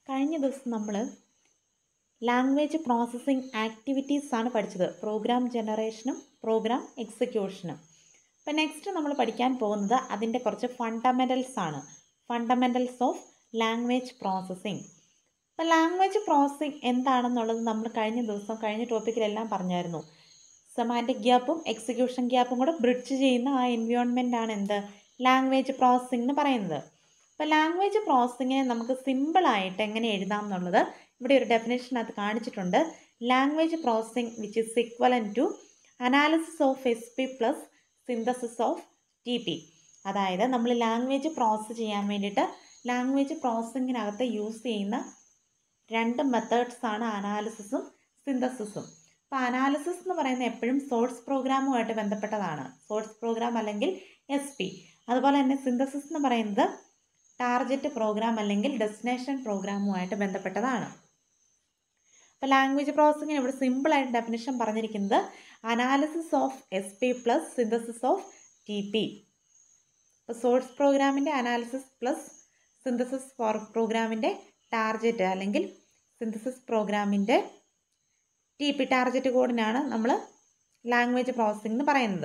കഴിഞ്ഞ ദിവസം നമ്മൾ ലാംഗ്വേജ് പ്രോസസ്സിംഗ് ആക്ടിവിറ്റീസ് ആണ് പഠിച്ചത് പ്രോഗ്രാം ജനറേഷനും പ്രോഗ്രാം എക്സിക്യൂഷനും അപ്പോൾ നെക്സ്റ്റ് നമ്മൾ പഠിക്കാൻ പോകുന്നത് അതിൻ്റെ കുറച്ച് ഫണ്ടമെൻ്റൽസ് ആണ് ഫണ്ടമെൻ്റൽസ് ഓഫ് ലാംഗ്വേജ് പ്രോസസ്സിംഗ് അപ്പോൾ ലാംഗ്വേജ് പ്രോസസ്സിംഗ് എന്താണെന്നുള്ളത് നമ്മൾ കഴിഞ്ഞ ദിവസം കഴിഞ്ഞ ടോപ്പിക്കിലെല്ലാം പറഞ്ഞായിരുന്നു സെമാൻറ്റിക് ഗ്യാപ്പും എക്സിക്യൂഷൻ ഗ്യാപ്പും കൂടെ ബ്രിഡ്ജ് ചെയ്യുന്ന ആ എൻവയോൺമെൻ്റ് ആണ് എന്ത് ലാംഗ്വേജ് പ്രോസസ്സിംഗ് എന്ന് പറയുന്നത് അപ്പോൾ ലാംഗ്വേജ് പ്രോസസ്സിങ്ങിനെ നമുക്ക് സിമ്പിളായിട്ട് എങ്ങനെ എഴുതാം എന്നുള്ളത് ഇവിടെ ഒരു ഡെഫിനേഷനകത്ത് കാണിച്ചിട്ടുണ്ട് language processing which is equivalent to analysis of S P plus synthesis of T P അതായത് നമ്മൾ ലാംഗ്വേജ് പ്രോസസ്സ് ചെയ്യാൻ വേണ്ടിയിട്ട് ലാംഗ്വേജ് പ്രോസസ്സിങ്ങിനകത്ത് യൂസ് ചെയ്യുന്ന രണ്ട് മെത്തേഡ്സ് ആണ് അനാലിസിസും സിന്തസിസും അപ്പോൾ അനാലിസിസ് എന്ന് പറയുന്നത് എപ്പോഴും സോഴ്സ് പ്രോഗ്രാമുമായിട്ട് ബന്ധപ്പെട്ടതാണ് സോഴ്സ് പ്രോഗ്രാം അല്ലെങ്കിൽ എസ് പി അതുപോലെ തന്നെ സിന്തസിസ് എന്ന് പറയുന്നത് ടാർഗറ്റ് പ്രോഗ്രാം അല്ലെങ്കിൽ ഡെസ്റ്റിനേഷൻ പ്രോഗ്രാമുമായിട്ട് ബന്ധപ്പെട്ടതാണ് അപ്പോൾ ലാംഗ്വേജ് പ്രോസസ്സിങ്ങിന് ഇവിടെ സിമ്പിളായിട്ട് ഡെഫിനിഷൻ പറഞ്ഞിരിക്കുന്നത് analysis of S P plus synthesis of T P അപ്പോൾ സോഴ്സ് പ്രോഗ്രാമിൻ്റെ അനാലിസിസ് പ്ലസ് സിന്തസിസ് ഫോർ പ്രോഗ്രാമിൻ്റെ ടാർഗറ്റ് അല്ലെങ്കിൽ സിന്തസിസ് പ്രോഗ്രാമിൻ്റെ ടി പി ടാർഗറ്റ് കോഡിനാണ് നമ്മൾ ലാംഗ്വേജ് പ്രോസസ്സിംഗ് എന്ന് പറയുന്നത്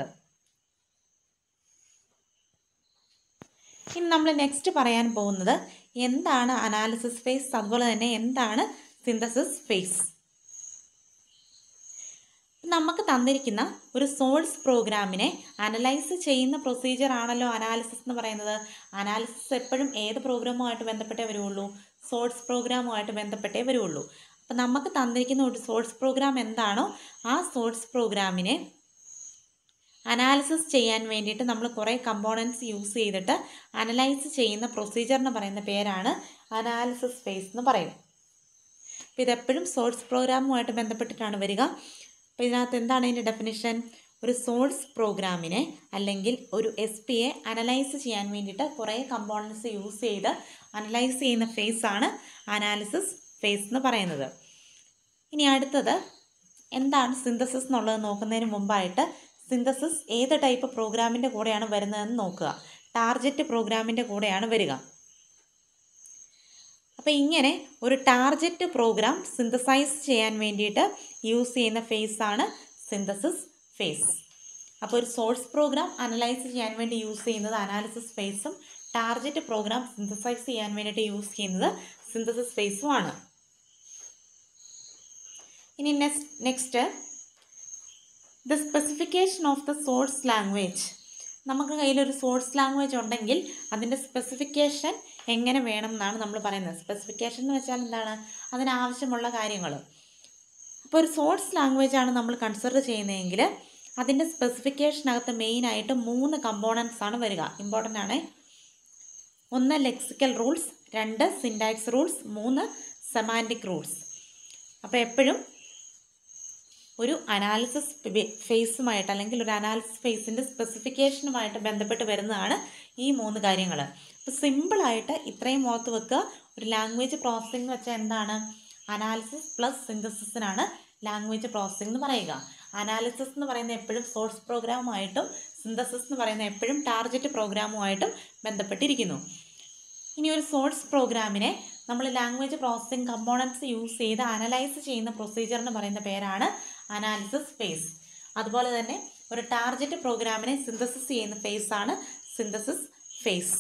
ഇനി നമ്മൾ നെക്സ്റ്റ് പറയാൻ പോകുന്നത് എന്താണ് അനാലിസിസ് ഫേസ് അതുപോലെ തന്നെ എന്താണ് സിന്തസിസ് ഫേസ് നമുക്ക് തന്നിരിക്കുന്ന ഒരു സോഴ്സ് പ്രോഗ്രാമിനെ അനലൈസ് ചെയ്യുന്ന പ്രൊസീജിയർ ആണല്ലോ അനാലിസിസ് എന്ന് പറയുന്നത് അനാലിസിസ് എപ്പോഴും ഏത് പ്രോഗ്രാമുമായിട്ട് ബന്ധപ്പെട്ടേ വരുള്ളൂ സോഴ്സ് പ്രോഗ്രാമുമായിട്ട് ബന്ധപ്പെട്ടേ വരുള്ളൂ അപ്പം നമുക്ക് തന്നിരിക്കുന്ന ഒരു സോഴ്സ് പ്രോഗ്രാം എന്താണോ ആ സോഴ്സ് പ്രോഗ്രാമിനെ അനാലിസിസ് ചെയ്യാൻ വേണ്ടിയിട്ട് നമ്മൾ കുറേ കമ്പോണൻസ് യൂസ് ചെയ്തിട്ട് അനലൈസ് ചെയ്യുന്ന പ്രൊസീജിയർ എന്ന് പറയുന്ന പേരാണ് അനാലിസിസ് ഫേസ് എന്ന് പറയും അപ്പോൾ ഇതെപ്പോഴും സോഴ്സ് പ്രോഗ്രാമുമായിട്ട് ബന്ധപ്പെട്ടിട്ടാണ് വരിക അപ്പോൾ ഇതിനകത്ത് എന്താണ് ഇതിൻ്റെ ഡെഫിനിഷൻ ഒരു സോഴ്സ് പ്രോഗ്രാമിനെ അല്ലെങ്കിൽ ഒരു എസ് പിയെ അനലൈസ് ചെയ്യാൻ വേണ്ടിയിട്ട് കുറേ കമ്പോണൻസ് യൂസ് ചെയ്ത് അനലൈസ് ചെയ്യുന്ന ഫേസ് ആണ് അനാലിസിസ് ഫേസ് എന്ന് പറയുന്നത് ഇനി അടുത്തത് എന്താണ് സിന്തസിസ് എന്നുള്ളത് നോക്കുന്നതിന് മുമ്പായിട്ട് സിന്തസിസ് ഏത് ടൈപ്പ് പ്രോഗ്രാമിൻ്റെ കൂടെയാണ് വരുന്നതെന്ന് നോക്കുക ടാർജറ്റ് പ്രോഗ്രാമിൻ്റെ കൂടെയാണ് വരിക അപ്പോൾ ഇങ്ങനെ ഒരു ടാർജറ്റ് പ്രോഗ്രാം സിന്തസൈസ് ചെയ്യാൻ വേണ്ടിയിട്ട് യൂസ് ചെയ്യുന്ന ഫേസ് ആണ് സിന്തസിസ് ഫേസ് അപ്പോൾ ഒരു സോഴ്സ് പ്രോഗ്രാം അനലൈസ് ചെയ്യാൻ വേണ്ടി യൂസ് ചെയ്യുന്നത് അനാലിസിസ് ഫേസും ടാർജറ്റ് പ്രോഗ്രാം സിന്തസൈസ് ചെയ്യാൻ വേണ്ടിയിട്ട് യൂസ് ചെയ്യുന്നത് സിന്തസിസ് ഫേസും ആണ് ഇനി next next the specification of the source language നമുക്ക് കയ്യിലൊരു സോഴ്സ് ലാംഗ്വേജ് ഉണ്ടെങ്കിൽ അതിൻ്റെ സ്പെസിഫിക്കേഷൻ എങ്ങനെ വേണം എന്നാണ് നമ്മൾ പറയുന്നത് സ്പെസിഫിക്കേഷൻ എന്ന് വെച്ചാൽ എന്താണ് അതിനാവശ്യമുള്ള കാര്യങ്ങൾ അപ്പോൾ ഒരു സോഴ്സ് ലാംഗ്വേജ് ആണ് നമ്മൾ കൺസിഡർ ചെയ്യുന്നതെങ്കിൽ അതിൻ്റെ സ്പെസിഫിക്കേഷനകത്ത് മെയിനായിട്ട് മൂന്ന് കമ്പോണൻസ് ആണ് വരിക ഇമ്പോർട്ടൻ്റ് ആണ് ഒന്ന് ലെക്സിക്കൽ റൂൾസ് രണ്ട് സിൻടാക്സ് റൂൾസ് മൂന്ന് സെമാൻറ്റിക് റൂൾസ് അപ്പോൾ എപ്പോഴും ഒരു അനാലിസിസ് ഫേസുമായിട്ട് അല്ലെങ്കിൽ ഒരു അനാലിസിസ് ഫേസിൻ്റെ സ്പെസിഫിക്കേഷനുമായിട്ട് ബന്ധപ്പെട്ട് വരുന്നതാണ് ഈ മൂന്ന് കാര്യങ്ങൾ അപ്പോൾ സിമ്പിളായിട്ട് ഇത്രയും ഓർത്ത് വെക്കുക ഒരു ലാംഗ്വേജ് പ്രോസസ്സിംഗ് എന്ന് വെച്ചാൽ എന്താണ് അനാലിസിസ് പ്ലസ് സിന്തസിസിനാണ് ലാംഗ്വേജ് പ്രോസസ്സിംഗ് എന്ന് പറയുക അനാലിസിസ് എന്ന് പറയുന്നത് എപ്പോഴും സോഴ്സ് പ്രോഗ്രാമുമായിട്ടും സിന്തസിസ് എന്ന് പറയുന്നത് എപ്പോഴും ടാർഗറ്റ് പ്രോഗ്രാമുമായിട്ടും ബന്ധപ്പെട്ടിരിക്കുന്നു ഇനി ഒരു സോഴ്സ് പ്രോഗ്രാമിനെ നമ്മൾ ലാംഗ്വേജ് പ്രോസസ്സിംഗ് കമ്പോണൻസ് യൂസ് ചെയ്ത് അനലൈസ് ചെയ്യുന്ന പ്രൊസീജിയർ എന്ന് പറയുന്ന പേരാണ് അനാലിസിസ് ഫേസ് അതുപോലെ തന്നെ ഒരു ടാർഗറ്റ് പ്രോഗ്രാമിനെ സിന്തസിസ് ചെയ്യുന്ന ഫേസ് ആണ് സിന്തസിസ് ഫേസ്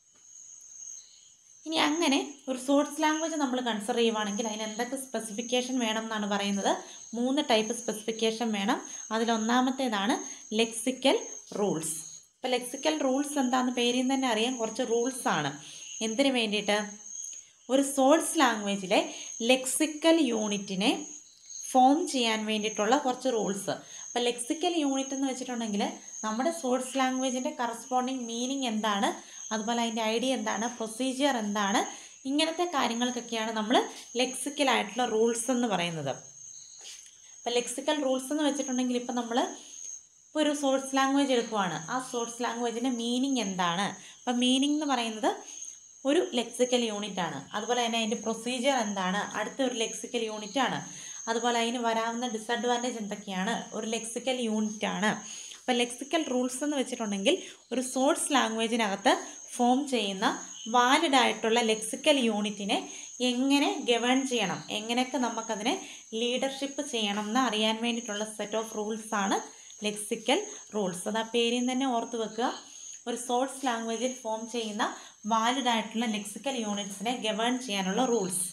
ഇനി അങ്ങനെ ഒരു സോഴ്സ് ലാംഗ്വേജ് നമ്മൾ കൺസിഡർ ചെയ്യുവാണെങ്കിൽ അതിന് എന്തൊക്കെ സ്പെസിഫിക്കേഷൻ വേണം എന്നാണ് പറയുന്നത് മൂന്ന് ടൈപ്പ് സ്പെസിഫിക്കേഷൻ വേണം അതിലൊന്നാമത്തേതാണ് ലെക്സിക്കൽ റൂൾസ് ഇപ്പോൾ ലെക്സിക്കൽ റൂൾസ് എന്താണെന്ന് പേരിൽ നിന്ന് തന്നെ അറിയാം കുറച്ച് റൂൾസ് ആണ് എന്തിനു വേണ്ടിയിട്ട് ഒരു സോഴ്സ് ലാംഗ്വേജിലെ ലെക്സിക്കൽ യൂണിറ്റിനെ ഫോം ചെയ്യാൻ വേണ്ടിയിട്ടുള്ള കുറച്ച് റൂൾസ് അപ്പോൾ ലെക്സിക്കൽ യൂണിറ്റ് എന്ന് വെച്ചിട്ടുണ്ടെങ്കിൽ നമ്മുടെ സോഴ്സ് ലാംഗ്വേജിൻ്റെ കറസ്പോണ്ടിങ് മീനിങ് എന്താണ് അതുപോലെ അതിൻ്റെ ഐഡിയ എന്താണ് പ്രൊസീജിയർ എന്താണ് ഇങ്ങനത്തെ കാര്യങ്ങൾക്കൊക്കെയാണ് നമ്മൾ ലെക്സിക്കലായിട്ടുള്ള റൂൾസ് എന്ന് പറയുന്നത് അപ്പോൾ ലെക്സിക്കൽ റൂൾസ് എന്ന് വെച്ചിട്ടുണ്ടെങ്കിൽ ഇപ്പം നമ്മൾ ഇപ്പോൾ ഒരു സോഴ്സ് ലാംഗ്വേജ് എടുക്കുവാണ് ആ സോഴ്സ് ലാംഗ്വേജിൻ്റെ മീനിങ് എന്താണ് അപ്പം മീനിങ് എന്ന് പറയുന്നത് ഒരു ലെക്സിക്കൽ യൂണിറ്റ് ആണ് അതുപോലെ തന്നെ അതിൻ്റെ പ്രൊസീജിയർ എന്താണ് അടുത്ത ഒരു ലെക്സിക്കൽ യൂണിറ്റ് ആണ് അതുപോലെ അതിന് വരാവുന്ന ഡിസഡ്വാൻറ്റേജ് എന്തൊക്കെയാണ് ഒരു ലെക്സിക്കൽ യൂണിറ്റ് ആണ് അപ്പോൾ ലെക്സിക്കൽ റൂൾസ് എന്ന് വെച്ചിട്ടുണ്ടെങ്കിൽ ഒരു സോഴ്സ് ലാംഗ്വേജിനകത്ത് ഫോം ചെയ്യുന്ന വാലിഡ് ആയിട്ടുള്ള ലെക്സിക്കൽ യൂണിറ്റിനെ എങ്ങനെ ഗവേൺ ചെയ്യണം എങ്ങനെയൊക്കെ നമുക്കതിനെ ലീഡർഷിപ്പ് ചെയ്യണം എന്ന് അറിയാൻ വേണ്ടിയിട്ടുള്ള സെറ്റ് ഓഫ് റൂൾസ് ആണ് ലെക്സിക്കൽ റൂൾസ് അത് ആ പേരിൽ നിന്ന് തന്നെ ഓർത്ത് വെക്കുക ഒരു സോഴ്സ് ലാംഗ്വേജിൽ ഫോം ചെയ്യുന്ന വാലിഡ് ആയിട്ടുള്ള ലെക്സിക്കൽ യൂണിറ്റ്സിനെ ഗവേൺ ചെയ്യാനുള്ള റൂൾസ്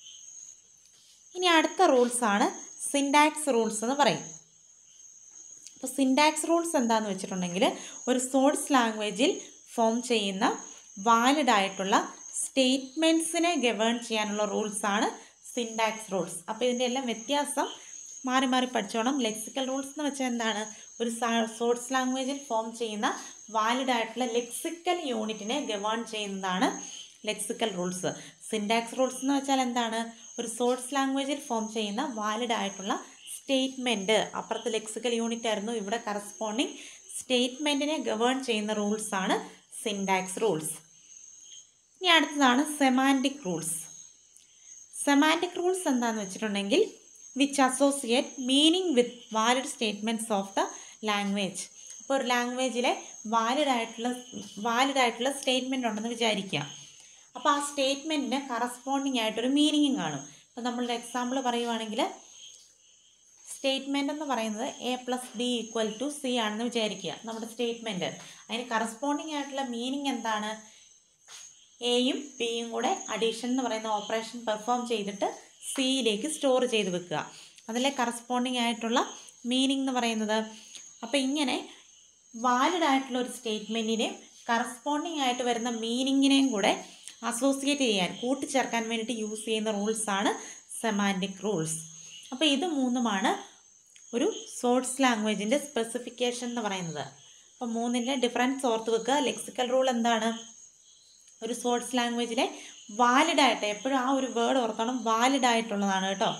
ഇനി അടുത്ത റൂൾസ് ആണ് സിൻഡാക്സ് റൂൾസ് എന്ന് പറയും അപ്പോൾ സിൻഡാക്സ് റൂൾസ് എന്താണെന്ന് വെച്ചിട്ടുണ്ടെങ്കിൽ ഒരു സോഴ്സ് ലാംഗ്വേജിൽ ഫോം ചെയ്യുന്ന വാലിഡ് ആയിട്ടുള്ള സ്റ്റേറ്റ്മെൻറ്റ്സിനെ ഗവേൺ ചെയ്യാനുള്ള റൂൾസാണ് സിൻഡാക്സ് റൂൾസ് അപ്പോൾ ഇതിൻ്റെ എല്ലാം വ്യത്യാസം മാറി മാറി പഠിച്ചോണം ലെക്സിക്കൽ റൂൾസ് എന്ന് വെച്ചാൽ എന്താണ് ഒരു സോഴ്സ് ലാംഗ്വേജിൽ ഫോം ചെയ്യുന്ന വാലിഡ് ആയിട്ടുള്ള ലെക്സിക്കൽ യൂണിറ്റിനെ ഗവേൺ ചെയ്യുന്നതാണ് ലെക്സിക്കൽ റൂൾസ് സിൻഡാക്സ് റൂൾസ് എന്ന് വെച്ചാൽ എന്താണ് ഒരു സോഴ്സ് ലാംഗ്വേജിൽ ഫോം ചെയ്യുന്ന വാലിഡ് ആയിട്ടുള്ള സ്റ്റേറ്റ്മെൻറ്റ് അപ്പുറത്ത് ലെക്സിക്കൽ യൂണിറ്റ് ആയിരുന്നു ഇവിടെ കറസ്പോണ്ടിങ് സ്റ്റേറ്റ്മെൻറ്റിനെ ഗവേൺ ചെയ്യുന്ന റൂൾസാണ് സിൻഡാക്സ് റൂൾസ് ഇനി അടുത്തതാണ് സെമാൻറ്റിക് റൂൾസ് സെമാൻറ്റിക് റൂൾസ് എന്താണെന്ന് വെച്ചിട്ടുണ്ടെങ്കിൽ which associate meaning with valid statements of the language ഇപ്പോൾ ഒരു ലാംഗ്വേജിലെ വാലിഡ് ആയിട്ടുള്ള വാലിഡ് ആയിട്ടുള്ള സ്റ്റേറ്റ്മെൻ്റ് ഉണ്ടെന്ന് വിചാരിക്കുക അപ്പോൾ ആ സ്റ്റേറ്റ്മെൻറ്റിന് കറസ്പോണ്ടിങ് ആയിട്ടൊരു മീനിങ്ങും കാണും ഇപ്പോൾ നമ്മളൊരു എക്സാമ്പിൾ പറയുവാണെങ്കിൽ സ്റ്റേറ്റ്മെൻ്റ് എന്ന് പറയുന്നത് A plus B equal to C ആണെന്ന് വിചാരിക്കുക നമ്മുടെ സ്റ്റേറ്റ്മെൻറ്റ് അതിന് കറസ്പോണ്ടിങ് ആയിട്ടുള്ള മീനിങ് എന്താണ് എയും ബിയും കൂടെ അഡീഷൻ എന്ന് പറയുന്ന ഓപ്പറേഷൻ പെർഫോം ചെയ്തിട്ട് സിയിലേക്ക് സ്റ്റോർ ചെയ്ത് വെക്കുക അതിലെ കറസ്പോണ്ടിങ് ആയിട്ടുള്ള മീനിങ് എന്ന് പറയുന്നത് അപ്പോൾ ഇങ്ങനെ വാലിഡ് ആയിട്ടുള്ള ഒരു സ്റ്റേറ്റ്മെൻറ്റിനെയും കറസ്പോണ്ടിങ് ആയിട്ട് വരുന്ന മീനിങ്ങിനെയും കൂടെ അസോസിയേറ്റ് ചെയ്യാൻ കൂട്ടിച്ചേർക്കാൻ വേണ്ടിയിട്ട് യൂസ് ചെയ്യുന്ന റൂൾസാണ് സെമാൻറ്റിക് റൂൾസ് അപ്പോൾ ഇത് മൂന്നുമാണ് ഒരു സോഴ്സ് ലാംഗ്വേജിൻ്റെ സ്പെസിഫിക്കേഷൻ എന്ന് പറയുന്നത് അപ്പോൾ മൂന്നിൻ്റെ ഡിഫറൻസ് ഓർത്ത് വെക്കുക ലെക്സിക്കൽ റൂൾ എന്താണ് ഒരു സോഴ്സ് ലാംഗ്വേജിലെ വാലിഡ് ആയിട്ട് എപ്പോഴും ആ ഒരു വേർഡ് ഓർക്കണം വാലിഡ് ആയിട്ടുള്ളതാണ് കേട്ടോ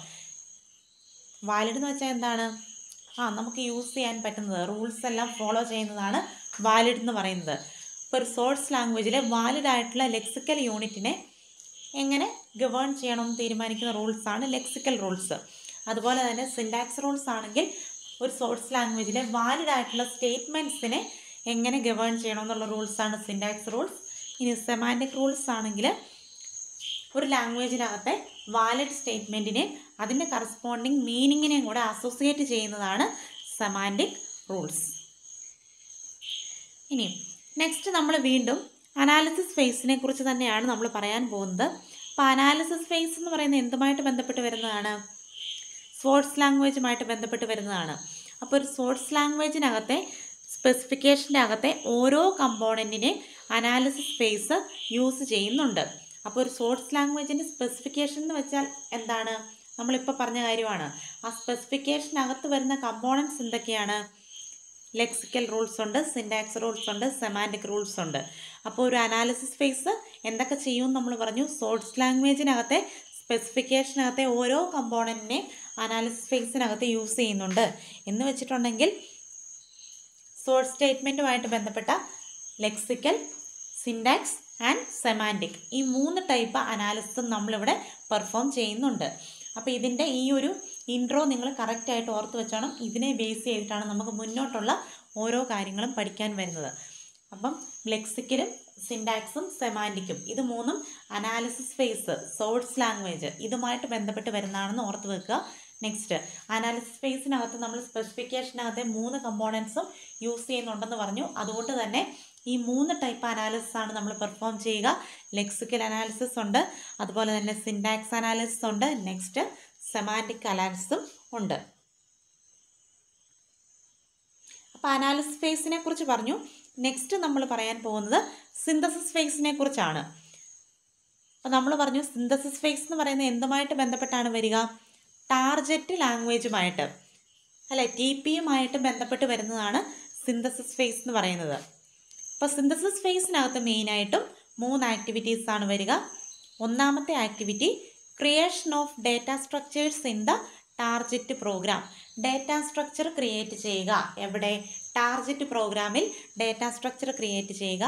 വാലിഡ് എന്ന് വെച്ചാൽ എന്താണ് ആ നമുക്ക് യൂസ് ചെയ്യാൻ പറ്റുന്നത് റൂൾസ് എല്ലാം ഫോളോ ചെയ്യുന്നതാണ് വാലിഡ് എന്ന് പറയുന്നത് ഇപ്പോൾ ഒരു സോഴ്സ് ലാംഗ്വേജിലെ വാലിഡ് ആയിട്ടുള്ള ലെക്സിക്കൽ യൂണിറ്റിനെ എങ്ങനെ ഗവേൺ ചെയ്യണമെന്ന് തീരുമാനിക്കുന്ന റൂൾസാണ് ലെക്സിക്കൽ റൂൾസ് അതുപോലെ തന്നെ സിൻഡാക്സ് റൂൾസ് ആണെങ്കിൽ ഒരു സോഴ്സ് ലാംഗ്വേജിലെ വാലിഡ് ആയിട്ടുള്ള സ്റ്റേറ്റ്മെൻറ്റ്സിനെ എങ്ങനെ ഗവേൺ ചെയ്യണം എന്നുള്ള റൂൾസാണ് സിൻഡാക്സ് റൂൾസ് ഇനി സെമാൻറ്റിക് റൂൾസ് ആണെങ്കിൽ ഒരു ലാംഗ്വേജിനകത്തെ വാലിഡ് സ്റ്റേറ്റ്മെൻറ്റിനെ അതിൻ്റെ കറസ്പോണ്ടിങ് മീനിങ്ങിനെയും കൂടെ അസോസിയേറ്റ് ചെയ്യുന്നതാണ് സെമാൻറ്റിക് റൂൾസ് ഇനി നെക്സ്റ്റ് നമ്മൾ വീണ്ടും അനാലിസിസ് ഫേസിനെ കുറിച്ച് തന്നെയാണ് നമ്മൾ പറയാൻ പോകുന്നത് അപ്പോൾ അനാലിസിസ് ഫേസ് എന്ന് പറയുന്നത് എന്തുമായിട്ട് ബന്ധപ്പെട്ട് വരുന്നതാണ് സോഴ്സ് ലാംഗ്വേജുമായിട്ട് ബന്ധപ്പെട്ട് വരുന്നതാണ് അപ്പോൾ ഒരു സോഴ്സ് ലാംഗ്വേജിനകത്തെ സ്പെസിഫിക്കേഷൻ്റെ അകത്തെ ഓരോ കമ്പോണൻറ്റിനെ അനാലിസിസ് ഫേസ് യൂസ് ചെയ്യുന്നുണ്ട് അപ്പോൾ ഒരു സോഴ്സ് ലാംഗ്വേജിൻ്റെ സ്പെസിഫിക്കേഷൻ എന്ന് വെച്ചാൽ എന്താണ് നമ്മളിപ്പോൾ പറഞ്ഞ കാര്യമാണ് ആ സ്പെസിഫിക്കേഷനകത്ത് വരുന്ന കമ്പോണൻസ് എന്തൊക്കെയാണ് ലെക്സിക്കൽ റൂൾസ് ഉണ്ട് സിൻഡാക്സ് റൂൾസ് ഉണ്ട് സെമാൻറ്റിക് റൂൾസ് ഉണ്ട് അപ്പോൾ ഒരു അനാലിസിസ് ഫേസ് എന്തൊക്കെ ചെയ്യുമെന്ന് നമ്മൾ പറഞ്ഞു സോഴ്സ് ലാംഗ്വേജിനകത്തെ സ്പെസിഫിക്കേഷനകത്തെ ഓരോ കമ്പോണൻറ്റിനെ അനാലിസിസ് ഫേസിനകത്ത് യൂസ് ചെയ്യുന്നുണ്ട് എന്ന് വെച്ചിട്ടുണ്ടെങ്കിൽ സോഴ്സ് സ്റ്റേറ്റ്മെൻറ്റുമായിട്ട് ബന്ധപ്പെട്ട ലെക്സിക്കൽ സിൻഡാക്സ് ആൻഡ് സെമാൻറ്റിക് ഈ മൂന്ന് ടൈപ്പ് അനാലിസിസും നമ്മളിവിടെ പെർഫോം ചെയ്യുന്നുണ്ട് അപ്പോൾ ഇതിൻ്റെ ഈ ഒരു ഇൻട്രോ നിങ്ങൾ കറക്റ്റായിട്ട് ഓർത്ത് വെച്ചോണം ഇതിനെ ബേസ് ചെയ്തിട്ടാണ് നമുക്ക് മുന്നോട്ടുള്ള ഓരോ കാര്യങ്ങളും പഠിക്കാൻ വരുന്നത് അപ്പം ലെക്സിക്കലും സിൻഡാക്സും സെമാൻറ്റിക്കും ഇത് മൂന്നും അനാലിസിസ് ഫേസ് സോഴ്സ് ലാംഗ്വേജ് ഇതുമായിട്ട് ബന്ധപ്പെട്ട് വരുന്നതാണെന്ന് ഓർത്ത് വെക്കുക നെക്സ്റ്റ് അനാലിസിസ് ഫേസിനകത്ത് നമ്മൾ സ്പെസിഫിക്കേഷനകത്തെ മൂന്ന് കമ്പോണൻസും യൂസ് ചെയ്യുന്നുണ്ടെന്ന് പറഞ്ഞു അതുകൊണ്ട് തന്നെ ഈ മൂന്ന് ടൈപ്പ് അനാലിസിസ് ആണ് നമ്മൾ പെർഫോം ചെയ്യുക ലെക്സിക്കൽ അനാലിസിസ് ഉണ്ട് അതുപോലെ തന്നെ സിൻഡാക്സ് അനാലിസിസ് ഉണ്ട് നെക്സ്റ്റ് സെമാൻറ്റിക് അനാലിസിസും ഉണ്ട് അപ്പോൾ അനാലിസിസ് ഫേസിനെ കുറിച്ച് പറഞ്ഞു നെക്സ്റ്റ് നമ്മൾ പറയാൻ പോകുന്നത് സിന്തസിസ് ഫേസിനെ കുറിച്ചാണ് അപ്പോൾ നമ്മൾ പറഞ്ഞു സിന്തസിസ് ഫേസ് എന്ന് പറയുന്നത് എന്തുമായിട്ട് ബന്ധപ്പെട്ടാണ് വരിക ടാർജറ്റ് ലാംഗ്വേജുമായിട്ട് അല്ലെ ടി പിയുമായിട്ട് ബന്ധപ്പെട്ട് വരുന്നതാണ് സിന്തസിസ് ഫേസ് എന്ന് പറയുന്നത് അപ്പോൾ സിന്തസിസ് ഫേസിനകത്ത് മെയിനായിട്ടും മൂന്ന് ആക്ടിവിറ്റീസ് ആണ് വരിക ഒന്നാമത്തെ activity creation of data structures in the target program data structure create ചെയ്യുക എവിടെ ടാർജറ്റ് പ്രോഗ്രാമിൽ ഡേറ്റ സ്ട്രക്ചർ ക്രിയേറ്റ് ചെയ്യുക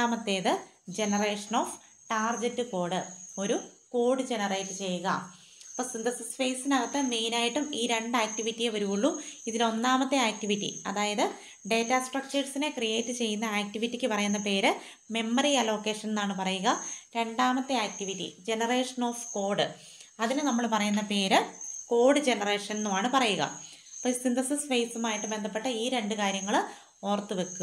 രണ്ടാമത്തേത് ജനറേഷൻ ഓഫ് ടാർജറ്റ് കോഡ് ഒരു കോഡ് ജനറേറ്റ് ചെയ്യുക അപ്പോൾ സിന്തസിസ് ഫേസിനകത്ത് മെയിനായിട്ടും ഈ രണ്ട് ആക്ടിവിറ്റിയേ വരുള്ളൂ ഇതിലൊന്നാമത്തെ ആക്ടിവിറ്റി അതായത് ഡേറ്റ സ്ട്രക്ചേഴ്സിനെ ക്രിയേറ്റ് ചെയ്യുന്ന ആക്ടിവിറ്റിക്ക് പറയുന്ന പേര് മെമ്മറി അലോക്കേഷൻ എന്നാണ് പറയുക രണ്ടാമത്തെ ആക്ടിവിറ്റി ജനറേഷൻ ഓഫ് കോഡ് അതിന് നമ്മൾ പറയുന്ന പേര് കോഡ് ജനറേഷൻ എന്നുമാണ് പറയുക അപ്പോൾ സിന്തസിസ് ഫേസുമായിട്ട് ബന്ധപ്പെട്ട ഈ രണ്ട് കാര്യങ്ങൾ ഓർത്ത് വെക്കുക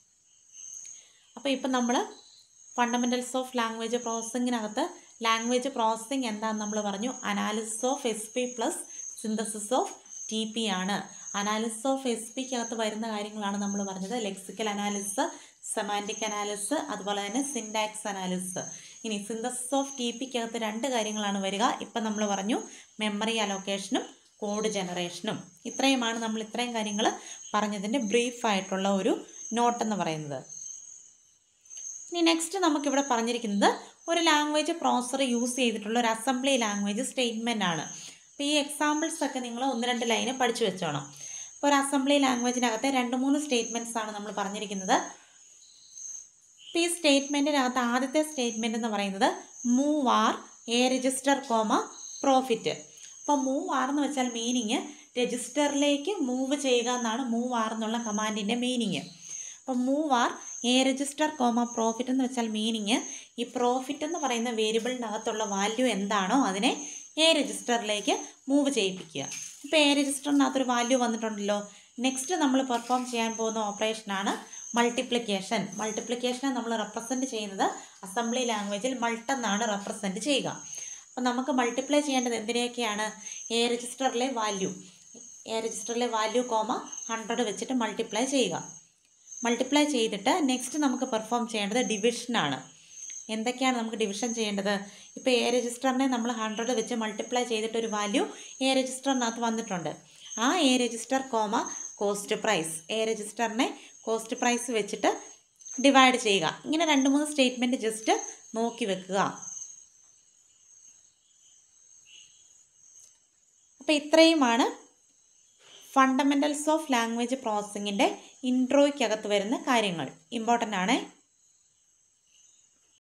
അപ്പോൾ ഇപ്പം നമ്മൾ ഫണ്ടമെൻറ്റൽസ് ഓഫ് ലാംഗ്വേജ് പ്രോസസ്സിങ്ങിനകത്ത് ലാംഗ്വേജ് പ്രോസസ്സിങ് എന്താണെന്ന് നമ്മൾ പറഞ്ഞു analysis of S P plus synthesis of T P ആണ് അനാലിസിസ് ഓഫ് എസ് പിക്കകത്ത് വരുന്ന കാര്യങ്ങളാണ് നമ്മൾ പറഞ്ഞത് ലെക്സിക്കൽ അനാലിസിസ് സെമാൻറ്റിക് അനാലിസിസ് അതുപോലെ തന്നെ സിൻഡാക്സ് അനാലിസിസ് ഇനി സിന്തസിസ് ഓഫ് ടി പിക്കകത്ത് രണ്ട് കാര്യങ്ങളാണ് വരിക ഇപ്പം നമ്മൾ പറഞ്ഞു മെമ്മറി അലോക്കേഷനും കോഡ് ജനറേഷനും ഇത്രയുമാണ് നമ്മൾ ഇത്രയും കാര്യങ്ങൾ പറഞ്ഞതിൻ്റെ ബ്രീഫായിട്ടുള്ള ഒരു നോട്ടെന്ന് പറയുന്നത് ഇനി നെക്സ്റ്റ് നമുക്കിവിടെ പറഞ്ഞിരിക്കുന്നത് ഒരു ലാംഗ്വേജ് പ്രോസർ യൂസ് ചെയ്തിട്ടുള്ള ഒരു അസംബ്ലി ലാംഗ്വേജ് സ്റ്റേറ്റ്മെൻ്റ് ആണ് അപ്പോൾ ഈ എക്സാമ്പിൾസ് ഒക്കെ നിങ്ങൾ ഒന്ന് രണ്ട് ലൈന് പഠിച്ചു വെച്ചോണം അപ്പോൾ ഒരു അസംബ്ലി ലാംഗ്വേജിനകത്ത് രണ്ട് മൂന്ന് സ്റ്റേറ്റ്മെൻറ്റ്സ് ആണ് നമ്മൾ പറഞ്ഞിരിക്കുന്നത് അപ്പോൾ ഈ സ്റ്റേറ്റ്മെൻറ്റിനകത്ത് ആദ്യത്തെ സ്റ്റേറ്റ്മെൻറ്റ് എന്ന് പറയുന്നത് move R A register comma profit അപ്പോൾ മൂവ് ആർ എന്ന് വെച്ചാൽ മീനിങ് രജിസ്റ്ററിലേക്ക് മൂവ് ചെയ്യുക എന്നാണ് മൂവ് ആർ എന്നുള്ള കമാൻഡിൻ്റെ മീനിങ് അപ്പോൾ move R A register comma profit എന്ന് വെച്ചാൽ മീനിങ് ഈ പ്രോഫിറ്റ് എന്ന് പറയുന്ന വേരിയബിളിനകത്തുള്ള വാല്യൂ എന്താണോ അതിനെ എ രജിസ്റ്ററിലേക്ക് മൂവ് ചെയ്യിപ്പിക്കുക ഇപ്പോൾ എ രജിസ്റ്ററിനകത്തൊരു വാല്യൂ വന്നിട്ടുണ്ടല്ലോ നെക്സ്റ്റ് നമ്മൾ പെർഫോം ചെയ്യാൻ പോകുന്ന ഓപ്പറേഷനാണ് മൾട്ടിപ്ലിക്കേഷൻ മൾട്ടിപ്ലിക്കേഷനെ നമ്മൾ റെപ്രസെൻറ്റ് ചെയ്യുന്നത് അസംബ്ലി ലാംഗ്വേജിൽ മൾട്ടെന്നാണ് റെപ്രസെൻറ്റ് ചെയ്യുക അപ്പോൾ നമുക്ക് മൾട്ടിപ്ലൈ ചെയ്യേണ്ടത് എന്തിനെയൊക്കെയാണ് എ രജിസ്റ്ററിലെ വാല്യൂ എ രജിസ്റ്ററിലെ വാല്യൂ കോമ ഹൺഡ്രഡ് വെച്ചിട്ട് മൾട്ടിപ്ലൈ ചെയ്യുക മൾട്ടിപ്ലൈ ചെയ്തിട്ട് നെക്സ്റ്റ് നമുക്ക് പെർഫോം ചെയ്യേണ്ടത് ഡിവിഷനാണ് എന്തൊക്കെയാണ് നമുക്ക് ഡിവിഷൻ ചെയ്യേണ്ടത് ഇപ്പോൾ എ രജിസ്റ്ററിനെ നമ്മൾ ഹൺഡ്രഡ് വെച്ച് മൾട്ടിപ്ലൈ ചെയ്തിട്ട് ഒരു വാല്യൂ എ രജിസ്റ്ററിനകത്ത് വന്നിട്ടുണ്ട് ആ A register comma cost price A രജിസ്റ്ററിനെ കോസ്റ്റ് പ്രൈസ് വെച്ചിട്ട് ഡിവൈഡ് ചെയ്യുക ഇങ്ങനെ രണ്ട് മൂന്ന് സ്റ്റേറ്റ്മെൻറ്റ് ജസ്റ്റ് നോക്കി വെക്കുക അപ്പോൾ ഇത്രയുമാണ് ഫണ്ടമെൻറ്റൽസ് ഓഫ് ലാംഗ്വേജ് പ്രോസസ്സിങ്ങിൻ്റെ ഇൻട്രോയ്ക്കകത്ത് വരുന്ന കാര്യങ്ങൾ ഇമ്പോർട്ടൻ്റ് ആണേ